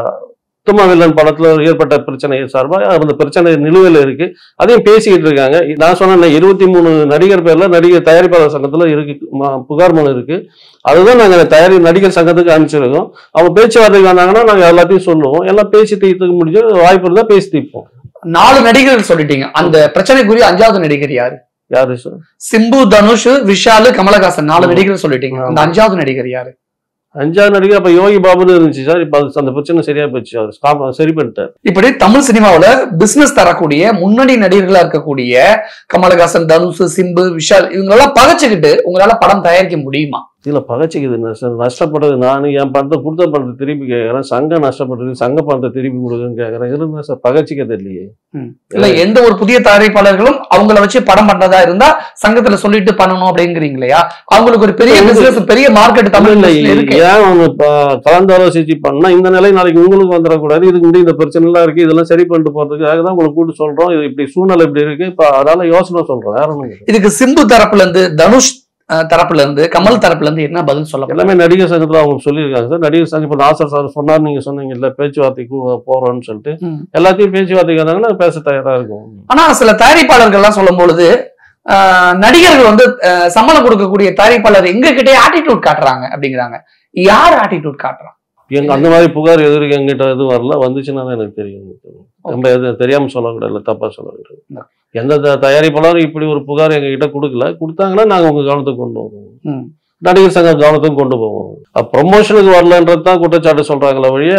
உத்தம வில்லன் படத்துல ஏற்பட்ட பிரச்சனை சார்பா அந்த பிரச்சனை நிலுவையில் இருக்கு அதையும் பேசிக்கிட்டு இருக்காங்க நான் சொன்னேன் இருபத்தி மூணு நடிகர் பேர்ல நடிகர் தயாரிப்பாளர் சங்கத்துல இருக்கு ம- புகார் மனு இருக்கு அதுதான் நாங்க தயாரி நடிகர் சங்கத்துக்கு அனுப்பிச்சிருக்கோம் அவங்க பேச்சுவார்த்தைக்கு வந்தாங்கன்னா நாங்க எல்லாத்தையும் சொல்லுவோம் எல்லாம் பேசி தீர்த்துக்க முடிஞ்சு வாய்ப்பு இருந்தா பேசி தீர்ப்போம் நாலு நடிகர்கள் சொல்லிட்டீங்க அந்த பிரச்சனைக்குரிய அஞ்சாவது நடிகர் யாரு யாரு சார் சிம்பு தனுஷ் விஷாலு கமலஹாசன் நாலு ஆமா. நடிகர் சொல்லிட்டீங்க அந்த ஆமா. அஞ்சாவது நடிகர் யாரு அஞ்சாவது நடிகர் அப்ப யோகி பாபுன்னு இருந்துச்சு சார் இப்ப அது- அந்த பிரச்சனை சரியா போச்சு அவர் ஸ்டாப் சரி பண்ணிட்டார் இப்படி தமிழ் சினிமாவுல பிசினஸ் தரக்கூடிய முன்னணி நடிகர்களா இருக்கக்கூடிய கமலஹாசன் தனுஷ் சிம்பு விஷால் இவங்களெல்லாம் பகைச்சுக்கிட்டு உங்களால படம் தயாரிக்க முடியுமா இதுல பகைச்சிக்குது என்ன சார் நஷ்டப்படுறது நான் என் பணத்தை கொடுத்த பணத்தை திருப்பி கேட்கறேன் சங்கம் நஷ்டப்படுறது சங்க பணத்தை திருப்பி கொடுக்குன்னு கேட்கறேன் இருந்தா சார் பகைச்சிக்கிறது இல்லையே இல்ல எந்த ஒரு புதிய தயாரிப்பாளர்களும் அவங்கள வச்சு படம் பண்றதா இருந்தா சங்கத்துல சொல்லிட்டு பண்ணணும் அப்படிங்கிறீங்க இல்லையா அவங்களுக்கு ஒரு பெரிய பிசினஸ் பெரிய மார்க்கெட் தமிழ் தமிழ்ல industry இருக்கு ஏன் அவங்க இப்ப கலந்து ஆலோசிச்சு பண்ணா இந்த நிலை நாளைக்கு உங்களுக்கு வந்துடக்கூடாது இதுக்கு முன்னாடி இந்த பிரச்சனை எல்லாம் இருக்கு இதெல்லாம் சரி பண்ணிட்டு போறதுக்காக தான் உங்களுக்கு கூட்டு சொல்றோம் இது இப்படி சூழ்நிலை இப்படி இருக்கு இப்ப அதனால யோசனை சொல்றோம் வேற ஒண்ணும் இல்லை. இதுக்கு சிம்பு தரப்புல இருந்து தனுஷ் அஹ், தரப்புல இருந்து கமல் தரப்புல இருந்து என்ன பதில் சொல்ல எல்லாமே நடிகர் சங்கத்துல அவங்க சொல்லியிருக்காங்க சார் நடிகர் சங்கம் இப்ப நாசர் சார் சொன்னார் நீங்க சொன்னீங்க இல்ல பேச்சுவார்த்தைக்கு போறோம்னு சொல்லிட்டு ம். எல்லாத்தையும் பேச்சுவார்த்தைக்கு வந்தாங்கன்னா பேச தயாரா இருக்கும் ஆனா சில தயாரிப்பாளர்கள்லாம் சொல்லும் பொழுது ஆஹ், நடிகர்கள் வந்து ஆஹ், சம்பளம் கொடுக்கக்கூடிய தயாரிப்பாளர் எங்க கிட்டே ஆட்டிடியூட் காட்டுறாங்க அப்படிங்கிறாங்க யார் ஆட்டிடியூட் காட்டுறாங்க எங்க அந்த மாதிரி புகார் எதிர்க்கு எங்கிட்ட எதுவும் வரல வந்துச்சுன்னா தான் எனக்கு தெரியும் நம்ம எதுவும் தெரியாம சொல்லக்கூடாது இல்ல தப்பா சொல்லக்கூடாது எந்த த- தயாரிப்பாளரும் இப்படி ஒரு புகார் எங்க கிட்ட கொடுக்கல கொடுத்தாங்கன்னா நாங்க உங்க கவனத்துக்கு கொண்டு வருவோம் ம். நடிகர் சங்க கவனத்துக்கு கொண்டு போவோம் ப்ரொமோஷனுக்கு வரலன்றது தான் குற்றச்சாட்டு சொல்றாங்களே வழிய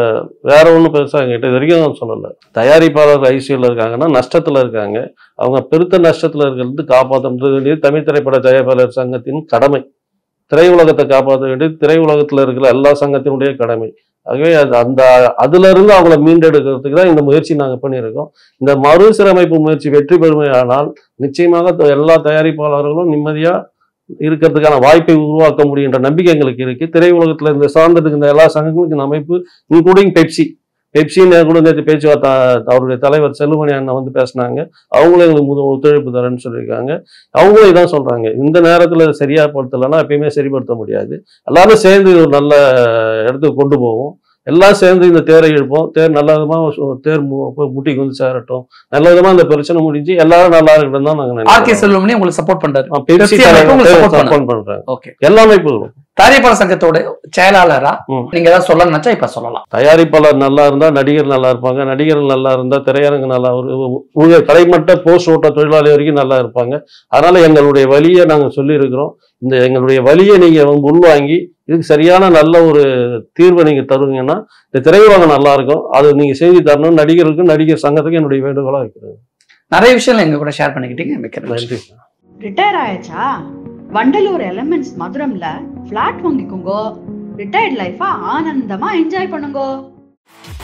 வேற ஒன்றும் பெருசா எங்கிட்ட இது வரைக்கும் சொல்லல தயாரிப்பாளர் ஐசியூல இருக்காங்கன்னா நஷ்டத்துல இருக்காங்க அவங்க பெருத்த நஷ்டத்துல இருக்கிறது காப்பாற்ற வேண்டியது தமிழ் திரைப்பட தயாரிப்பாளர் சங்கத்தின் கடமை திரையுலகத்தை காப்பாற்ற வேண்டியது திரையுலகத்துல இருக்கிற எல்லா சங்கத்தினுடைய கடமை ஆகவே அது அந்த அதுல இருந்து அவங்கள மீண்டெடுக்கிறதுக்கு தான் இந்த முயற்சி நாங்க பண்ணியிருக்கோம் இந்த மறுசீரமைப்பு முயற்சி வெற்றி பெறுமையானால் நிச்சயமாக த- எல்லா தயாரிப்பாளர்களும் நிம்மதியா இருக்கிறதுக்கான வாய்ப்பை உருவாக்க முடியுன்ற நம்பிக்கை எங்களுக்கு இருக்கு திரையுலகத்துல இந்த சார்ந்திருக்க இந்த எல்லா சங்கங்களுக்கும் இந்த அமைப்பு இன்க்ளூடிங் பெப்சி பெப்சின்னு கூட நேற்று பேச்சுவார்த்தை அவருடைய தலைவர் செல்லுமணி அண்ணன் வந்து பேசினாங்க அவங்களும் எங்களுக்கு முழு ஒத்துழைப்பு தரேன்னு சொல்லியிருக்காங்க அவங்களும் இதான் சொல்றாங்க இந்த நேரத்துல இதை சரியா படுத்தலைன்னா எப்பயுமே சரிப்படுத்த முடியாது எல்லாரும் சேர்ந்து இது ஒரு நல்ல இடத்துக்கு கொண்டு போவோம் எல்லாம் சேர்ந்து இந்த தேரை இழுப்போம் தேர் நல்ல விதமா சு- தேர் மு- போய் முட்டிக்கு வந்து சேரட்டும் நல்ல விதமா இந்த பிரச்சனை முடிஞ்சு எல்லாரும் நல்லா இருக்கட்டும் தான் நாங்க ஆர் கே நினைக்கிறோம். செல்வமணி உங்களுக்கு சப்போர்ட் பண்றாரு ஆ, பெப்சி பெப்சி அமைப்பு உங்களுக்கு தலைவர் support support பண்றாங்க ஓகே எல்லா அமைப்புகளும் தயாரிப்பாளர் சங்கத்தோட செயலாளரா ம். நீங்க ஏதாவது சொல்ல நினைச்சா இப்ப சொல்லலாம் தயாரிப்பாளர் நல்லா இருந்தா நடிகர் நல்லா இருப்பாங்க நடிகர்கள் நல்லா இருந்தா திரையரங்கு நல்லா ஒரு ஊழியர் கலைமட்ட போஸ்ட் ஓட்ட தொழிலாளி வரைக்கும் நல்லா இருப்பாங்க அதனால எங்களுடைய வழியை நாங்க சொல்லி இருக்கிறோம் இந்த எங்களுடைய வழியை நீங்க வந்து உள்வாங்கி இதுக்கு சரியான நல்ல ஒரு தீர்வை நீங்க தருவீங்கன்னா இந்த திரையுலகம் நல்லா இருக்கும் அது நீங்க செஞ்சு தரணும் நடிகருக்கும் நடிகர் சங்கத்துக்கும் என்னுடைய வேண்டுகோளா இருக்கிறது நிறைய விஷயங்கள் எங்க கூட ஷேர் பண்ணிக்கிட்டீங்க மிக்க நன்றி. நன்றி ரிட்டையர் ஆயாச்சா வண்டலூர் எலமெண்ட்ஸ் மதுரம்ல ஃபிளாட் வாங்கிக்கோங்க ரிட்டையர்ட் லைஃபா ஆனந்தமா என்ஜாய் பண்ணுங்க